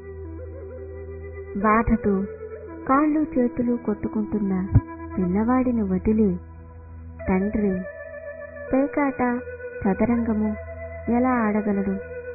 బాధతో కాళ్ళు చేతులు కొట్టుకుంటున్న పిల్లవాడిని వదిలి తండ్రి పేకాట చదరంగము ఎలా ఆడగలడు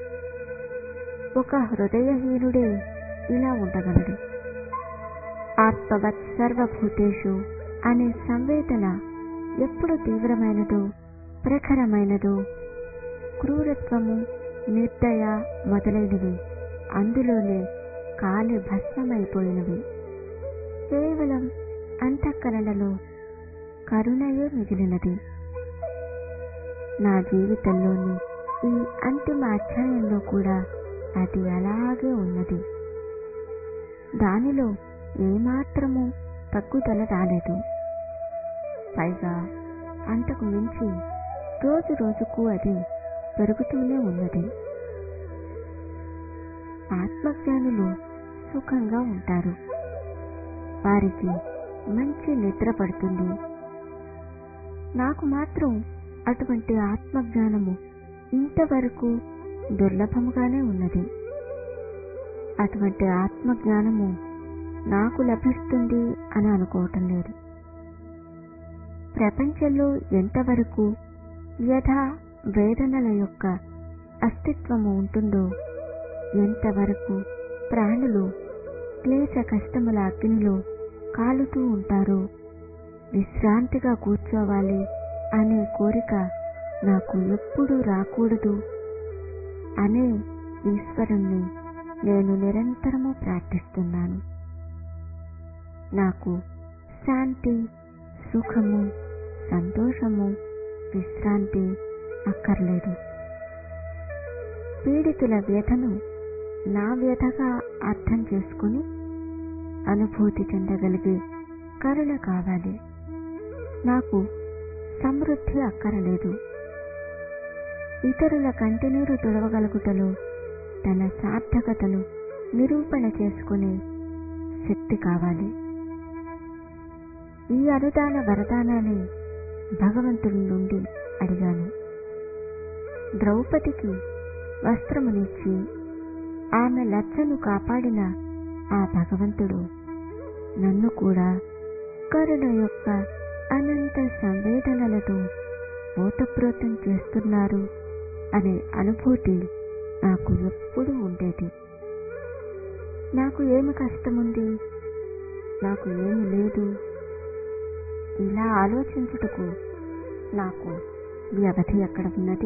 ఒక హృదయహీనుడే ఇలా ఉండగలడు ఆత్మవత్ సర్వభూతేషు అనే సంవేదన ఎప్పుడు తీవ్రమైనదో ప్రఖరమైనదో క్రూరత్వము నిర్దయ మొదలైనవి అందులోనే కాలి భస్మమైపోయినవి కేవలం అంతఃకరణలో కరుణయే మిగిలినది నా జీవితంలోని ఈ అంతిమ అధ్యాయంలో కూడా అది అలాగే ఉన్నది దానిలో ఏమాత్రము తగ్గుదల రాలేదు పైగా అంతకు మించి రోజు రోజుకు అది పెరుగుతూనే ఉన్నది ఆత్మజ్ఞానులు సుఖంగా ఉంటారు వారికి మంచి నిద్ర పడుతుంది నాకు మాత్రం అటువంటి ఆత్మజ్ఞానము ఇంతవరకు దుర్లభముగానే ఉన్నది అటువంటి ఆత్మజ్ఞానము నాకు లభిస్తుంది అని అనుకోవటం లేదు ప్రపంచంలో ఎంతవరకు వ్యధ వేదనల యొక్క అస్తిత్వము ఉంటుందో ఎంతవరకు ప్రాణులు క్లేశ కష్టముల అగ్నిలో కాలుతూ ఉంటారో విశ్రాంతిగా కూర్చోవాలి అనే కోరిక నాకు ఎప్పుడూ రాకూడదు అనే ఈశ్వరుణ్ణి నేను నిరంతరము ప్రార్థిస్తున్నాను నాకు శాంతి సుఖము సంతోషము విశ్రాంతి అక్కర్లేదు పీడితుల వ్యధను నా వ్యధగా అర్థం చేసుకుని అనుభూతి చెందగలిగే కరుణ కావాలి నాకు సమృద్ధి అక్కరలేదు ఇతరుల కంటినీరు తుడవగలుగుటలో తన సార్థకతను నిరూపణ చేసుకునే శక్తి కావాలి ఈ అనుదాన వరదానాన్ని భగవంతుడి నుండి అడిగాను ద్రౌపదికి వస్త్రమునిచ్చి ఆమె లజ్జను కాపాడిన ఆ భగవంతుడు నన్ను కూడా కరుణ యొక్క అనంత సంవేదనలతో ఓతప్రోతం చేస్తున్నారు అనే అనుభూతి నాకు ఎప్పుడూ ఉండేది నాకు ఏమి కష్టముంది నాకు ఏమి లేదు ఇలా ఆలోచించుటకు నాకు వ్యవధి ఎక్కడ ఉన్నది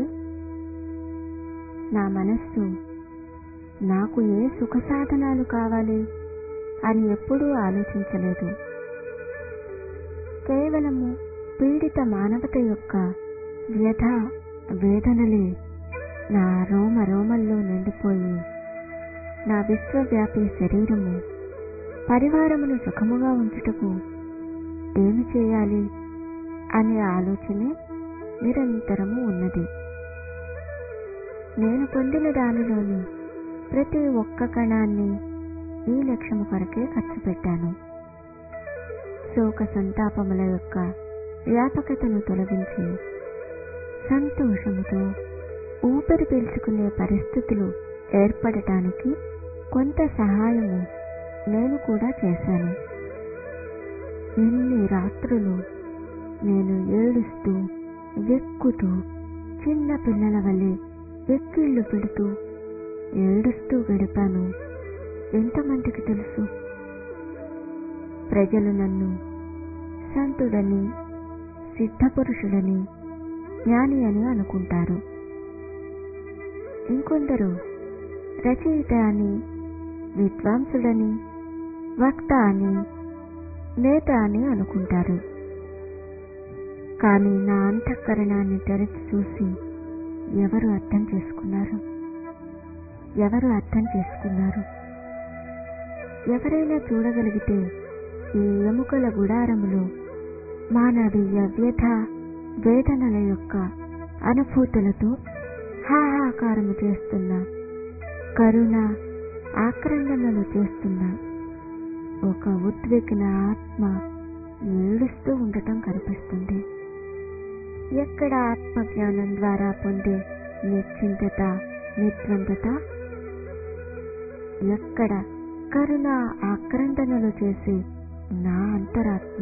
నా మనస్సు నాకు ఏ సుఖ సాధనాలు కావాలి అని ఎప్పుడూ ఆలోచించలేదు కేవలము పీడిత మానవత యొక్క వ్యధ వేదనలే నా రోమ రోమల్లో నిండిపోయి నా విశ్వవ్యాపి శరీరము పరివారమును సుఖముగా ఉంచుటకు ఏమి చేయాలి అనే ఆలోచనే నిరంతరము ఉన్నది నేను పొందిన దానిలోని ప్రతి ఒక్క కణాన్ని ఈ లక్ష్యము కొరకే ఖర్చు పెట్టాను శోక సంతాపముల యొక్క వ్యాపకతను తొలగించి సంతోషముతో ఊపిరి పీల్చుకునే పరిస్థితులు ఏర్పడటానికి కొంత సహాయము నేను కూడా చేశాను ఎన్ని రాత్రులు నేను ఏడుస్తూ వెక్కుతూ చిన్న పిల్లల వలె వెక్కిళ్ళు పెడుతూ ఏడుస్తూ గడిపాను ఎంతమందికి తెలుసు ప్రజలు నన్ను సంతుడని సిద్ధపురుషుడని జ్ఞాని అని అనుకుంటారు ఇంకొందరు రచయిత అని విద్వాంసుడని వక్త అని నేత అని అనుకుంటారు కానీ నా అంతఃకరణాన్ని తెరచి చూసి ఎవరు అర్థం చేసుకున్నారు ఎవరు అర్థం చేసుకున్నారు ఎవరైనా చూడగలిగితే ఈ ఎముకల గుడారములో మానవీయ వ్యథ వేదనల యొక్క అనుభూతులతో హాహాకారము చేస్తున్న కరుణ ఆక్రందనలు చేస్తున్న ఒక ఉద్విగ్న ఆత్మ ఏడుస్తూ ఉండటం కనిపిస్తుంది ఎక్కడ ఆత్మజ్ఞానం ద్వారా పొందే నిశ్చింతత నిర్ద్వందత ఎక్కడ కరుణ ఆక్రందనలు చేసి నా అంతరాత్మ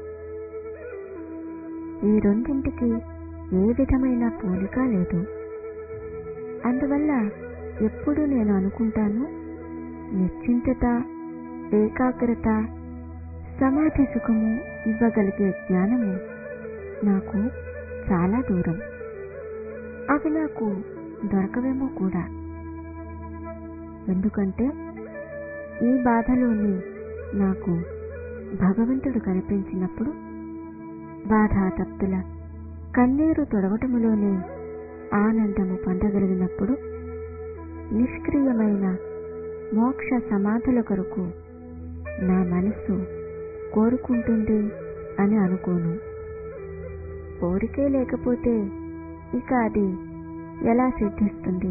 ఈ రెండింటికి ఏ విధమైన పోలిక లేదు అందువల్ల ఎప్పుడు నేను అనుకుంటాను నిశ్చింతత ఏకాగ్రత సమాధి సుఖము ఇవ్వగలిగే జ్ఞానము నాకు చాలా దూరం అవి నాకు దొరకవేమో కూడా ఎందుకంటే ఈ బాధలోని నాకు భగవంతుడు కనిపించినప్పుడు బాధాతప్తుల కన్నీరు తొడవటములోనే ఆనందము పొందగలిగినప్పుడు నిష్క్రియమైన మోక్ష సమాధుల కొరకు నా మనసు కోరుకుంటుంది అని అనుకోను కోరికే లేకపోతే ఇక అది ఎలా సిద్ధిస్తుంది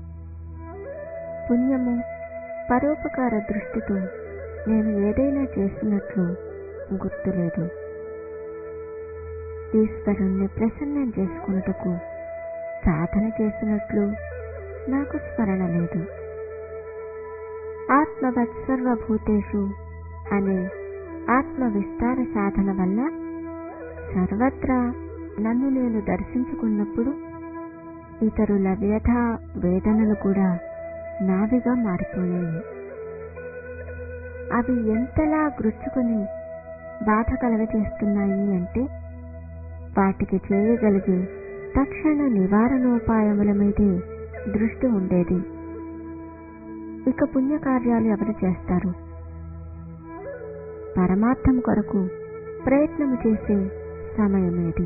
పుణ్యము పరోపకార దృష్టితో నేను ఏదైనా చేసినట్లు గుర్తులేదు ఈశ్వరుణ్ణి ప్రసన్నం చేసుకున్నటకు సాధన చేసినట్లు నాకు స్మరణ లేదు ఆత్మవత్ సర్వభూతేషు అనే ఆత్మ విస్తార సాధన వల్ల సర్వత్రా నన్ను నేను దర్శించుకున్నప్పుడు ఇతరుల వ్యధ వేదనలు కూడా నావిగా మారిపోయాయి అవి ఎంతలా గుచ్చుకుని బాధ కలగజేస్తున్నాయి అంటే వాటికి చేయగలిగే తక్షణ నివారణోపాయముల మీదే దృష్టి ఉండేది ఇక పుణ్యకార్యాలు ఎవరు చేస్తారు పరమార్థం కొరకు ప్రయత్నము చేసే సమయమేది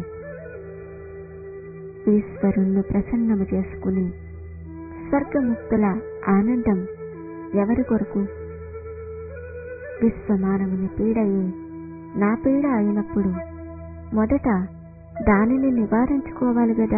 ఈశ్వరుణ్ణి ప్రసన్నము చేసుకుని స్వర్గముక్తుల ఆనందం ఎవరి కొరకు విశ్వమానవుని పీడయే నా పీడ అయినప్పుడు మొదట దానిని నివారించుకోవాలి గదా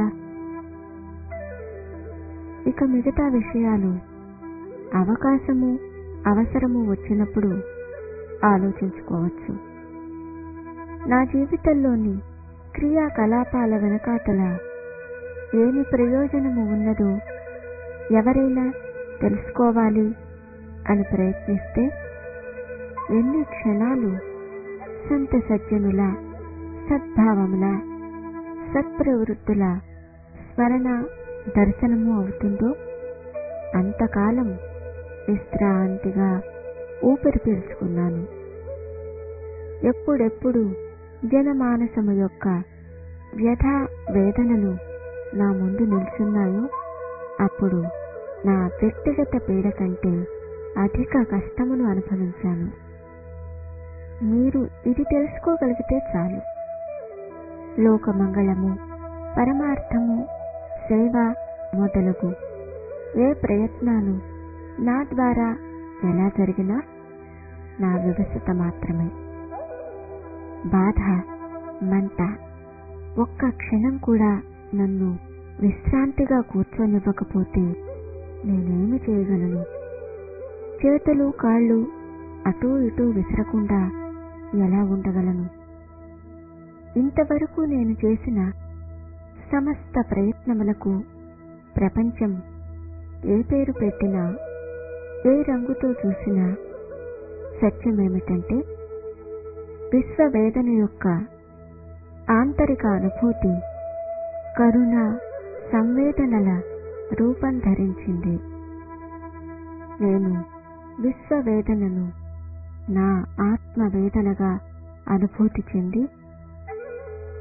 ఇక మిగతా విషయాలు అవకాశము అవసరము వచ్చినప్పుడు ఆలోచించుకోవచ్చు నా జీవితంలోని క్రియాకలాపాల వెనకాతల ఏమి ప్రయోజనము ఉన్నదో ఎవరైనా తెలుసుకోవాలి అని ప్రయత్నిస్తే ఎన్ని క్షణాలు సంత సజ్జనుల సద్భావముల సత్ప్రవృత్తుల స్మరణ దర్శనము అవుతుందో అంతకాలం విశ్రాంతిగా ఊపిరి పీల్చుకున్నాను ఎప్పుడెప్పుడు జనమానసము యొక్క వ్యథ వేదనలు నా ముందు నిల్చున్నాయో అప్పుడు నా వ్యక్తిగత పీడ కంటే అధిక కష్టమును అనుభవించాను మీరు ఇది తెలుసుకోగలిగితే చాలు లోకమంగళము పరమార్థము సేవ మొదలగు ఏ ప్రయత్నాలు నా ద్వారా ఎలా జరిగినా నా వివసత మాత్రమే బాధ మంట ఒక్క క్షణం కూడా నన్ను విశ్రాంతిగా కూర్చొనివ్వకపోతే నేనేమి చేయగలను చేతులు కాళ్ళు అటూ ఇటూ విసరకుండా ఎలా ఉండగలను ఇంతవరకు నేను చేసిన సమస్త ప్రయత్నములకు ప్రపంచం ఏ పేరు పెట్టినా ఏ రంగుతో చూసినా సత్యమేమిటంటే విశ్వవేదన యొక్క ఆంతరిక అనుభూతి కరుణ సంవేదనల రూపం ధరించింది నేను విశ్వవేదనను నా ఆత్మవేదనగా అనుభూతి చెంది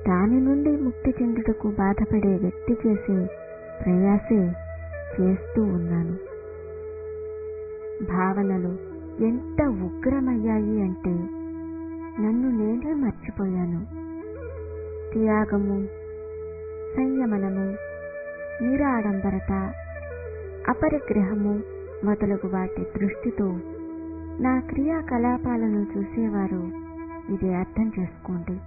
దాని నుండి ముక్తి చెందుటకు బాధపడే వ్యక్తి చేసే ప్రయాసే చేస్తూ ఉన్నాను భావనలు ఎంత ఉగ్రమయ్యాయి అంటే నన్ను నేనే మర్చిపోయాను త్యాగము సంయమనము నిరాడంబరత అపరిగ్రహము మొదలగు వాటి దృష్టితో నా క్రియాకలాపాలను చూసేవారు ఇది అర్థం చేసుకోండి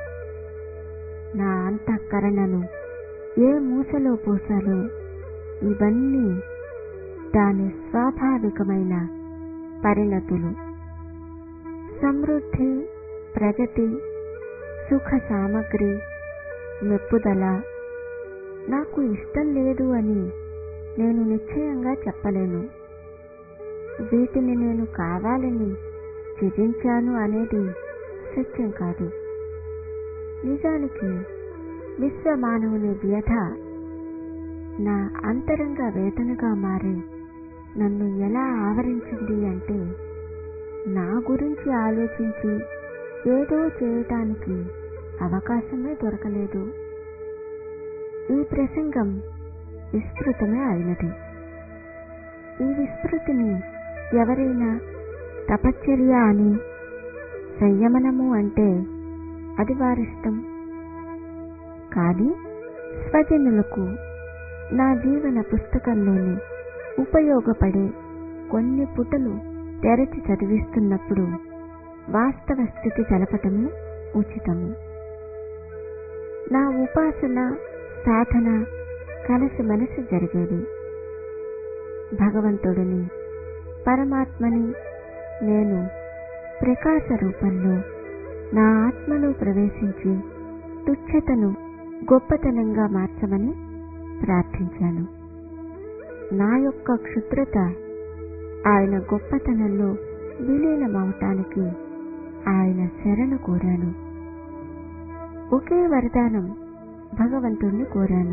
నా అంతఃకరణను ఏ మూసలో పోసాలో ఇవన్నీ దాని స్వాభావికమైన పరిణతులు సమృద్ధి ప్రగతి సుఖ సామగ్రి మెప్పుదల నాకు ఇష్టం లేదు అని నేను నిశ్చయంగా చెప్పలేను వీటిని నేను కావాలని త్యజించాను అనేది సత్యం కాదు నిజానికి విశ్వమానవుని వ్యధ నా అంతరంగ వేదనగా మారి నన్ను ఎలా ఆవరించింది అంటే నా గురించి ఆలోచించి ఏదో చేయటానికి అవకాశమే దొరకలేదు ఈ ప్రసంగం విస్తృతమే అయినది ఈ విస్తృతిని ఎవరైనా తపశ్చర్య అని సంయమనము అంటే అది వారిష్టం కానీ స్వజనులకు నా జీవన పుస్తకంలోని ఉపయోగపడే కొన్ని పుటలు తెరచి చదివిస్తున్నప్పుడు వాస్తవ స్థితి తెలపటమే ఉచితము నా ఉపాసన సాధన కలిసి మనసు జరిగేవి భగవంతుడిని పరమాత్మని నేను ప్రకాశ రూపంలో నా ఆత్మలో ప్రవేశించి తుచ్చతను గొప్పతనంగా మార్చమని ప్రార్థించాను నా యొక్క క్షుద్రత ఆయన గొప్పతనంలో విలీనమవటానికి ఆయన శరణు కోరాను ఒకే వరదానం భగవంతుణ్ణి కోరాను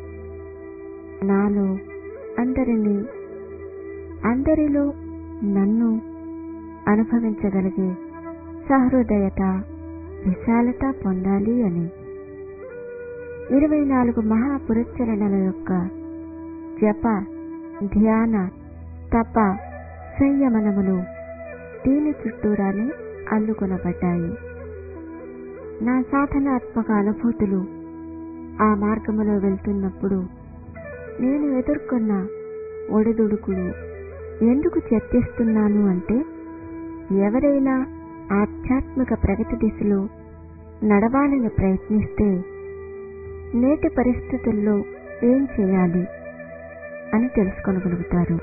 నాలో అందరినీ అందరిలో నన్ను అనుభవించగలిగే సహృదయత విశాలత పొందాలి అని ఇరవై నాలుగు మహాపురచ్చరణల యొక్క జప ధ్యాన తప సంయమనములు దీని చుట్టూరానే అల్లుకొనబడ్డాయి నా సాధనాత్మక అనుభూతులు ఆ మార్గములో వెళ్తున్నప్పుడు నేను ఎదుర్కొన్న ఒడిదుడుకులు ఎందుకు చర్చిస్తున్నాను అంటే ఎవరైనా ఆధ్యాత్మిక ప్రగతి దిశలో నడవాలని ప్రయత్నిస్తే నేటి పరిస్థితుల్లో ఏం చేయాలి అని తెలుసుకొనగలుగుతారు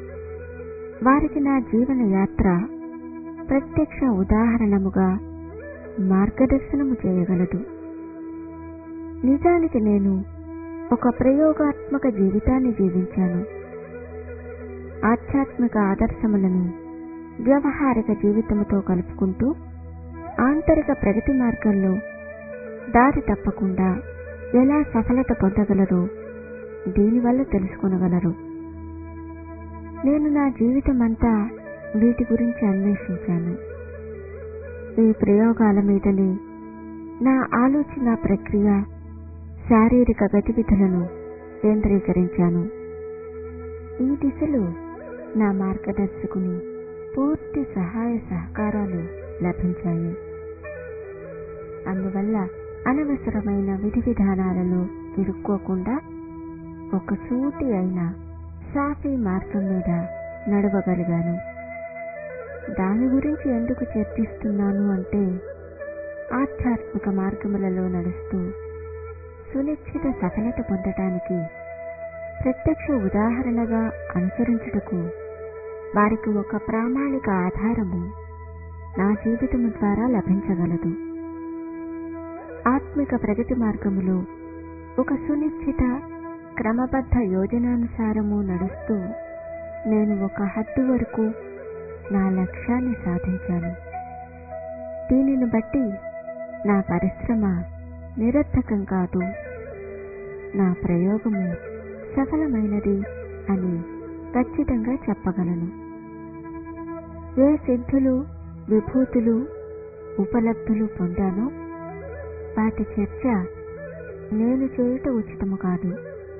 వారికి నా జీవన యాత్ర ప్రత్యక్ష ఉదాహరణముగా మార్గదర్శనము చేయగలదు నిజానికి నేను ఒక ప్రయోగాత్మక జీవితాన్ని జీవించాను ఆధ్యాత్మిక ఆదర్శములను వ్యవహారిక జీవితముతో కలుపుకుంటూ ఆంతరిక ప్రగతి మార్గంలో దారి తప్పకుండా ఎలా సఫలత పొందగలరో దీనివల్ల తెలుసుకొనగలరు నేను నా జీవితమంతా వీటి గురించి అన్వేషించాను ఈ ప్రయోగాల మీదనే నా ఆలోచన ప్రక్రియ శారీరక గతివిధులను కేంద్రీకరించాను ఈ దిశలో నా మార్గదర్శకుని పూర్తి సహాయ సహకారాలు లభించాయి అందువల్ల అనవసరమైన విధి విధానాలలో ఇరుక్కోకుండా ఒక సూటి అయిన సాఫీ మార్గం మీద నడవగలిగాను దాని గురించి ఎందుకు చర్చిస్తున్నాను అంటే ఆధ్యాత్మిక మార్గములలో నడుస్తూ సునిశ్చిత సఫలత పొందటానికి ప్రత్యక్ష ఉదాహరణగా అనుసరించుటకు వారికి ఒక ప్రామాణిక ఆధారము నా జీవితము ద్వారా లభించగలదు ఆత్మిక ప్రగతి మార్గములో ఒక సునిశ్చిత క్రమబద్ధ యోజనానుసారము నడుస్తూ నేను ఒక హద్దు వరకు నా లక్ష్యాన్ని సాధించాను దీనిని బట్టి నా పరిశ్రమ నిరర్థకం కాదు నా ప్రయోగము సఫలమైనది అని ఖచ్చితంగా చెప్పగలను ఏ సిద్ధులు విభూతులు ఉపలబ్ధులు పొందానో వాటి చర్చ నేను చేయుట ఉచితము కాదు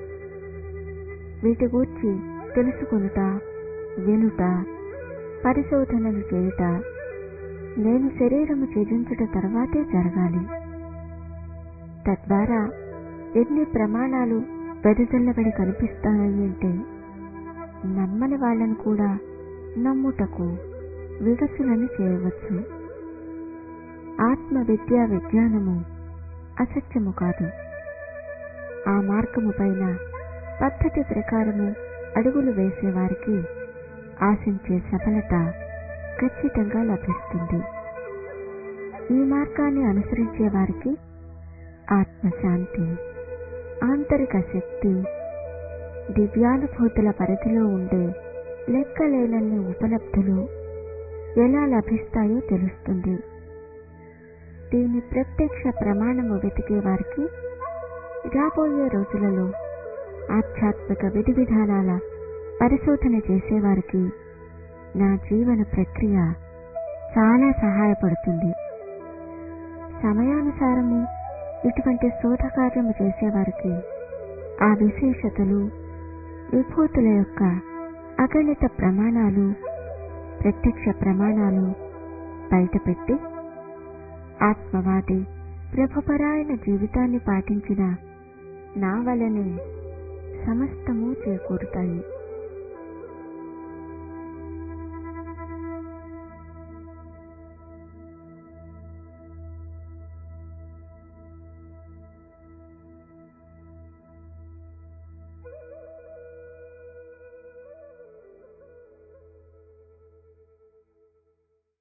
వీటి గూర్చి తెలుసుకొనుట వినుట పరిశోధనలు చేయుట నేను శరీరము త్యజించుట తర్వాతే జరగాలి తద్వారా ఎన్ని ప్రమాణాలు వెదజల్లబడి కనిపిస్తాయి అంటే నమ్మని వాళ్ళను కూడా నమ్ముటకు వివసులను చేయవచ్చు ఆత్మ విద్యా విజ్ఞానము అసత్యము కాదు ఆ మార్గము పైన పద్ధతి ప్రకారము అడుగులు వేసేవారికి ఆశించే సఫలత ఖచ్చితంగా లభిస్తుంది ఈ మార్గాన్ని అనుసరించే వారికి ఆత్మశాంతి ఆంతరిక శక్తి దివ్యానుభూతుల పరిధిలో ఉండే లెక్కలేనన్ని ఉపలబ్ధులు ఎలా లభిస్తాయో తెలుస్తుంది దీని ప్రత్యక్ష ప్రమాణము వెతికే వారికి రాబోయే రోజులలో ఆధ్యాత్మిక విధి విధానాల పరిశోధన చేసేవారికి నా జీవన ప్రక్రియ చాలా సహాయపడుతుంది సమయానుసారము ఇటువంటి శోధ కార్యము చేసేవారికి ఆ విశేషతలు విభూతుల యొక్క అగణిత ప్రమాణాలు ప్రత్యక్ష ప్రమాణాలు బయటపెట్టి ఆత్మవాది ప్రభుపరాయణ జీవితాన్ని పాటించిన నా వలనే సమస్తము చేకూరుతాయి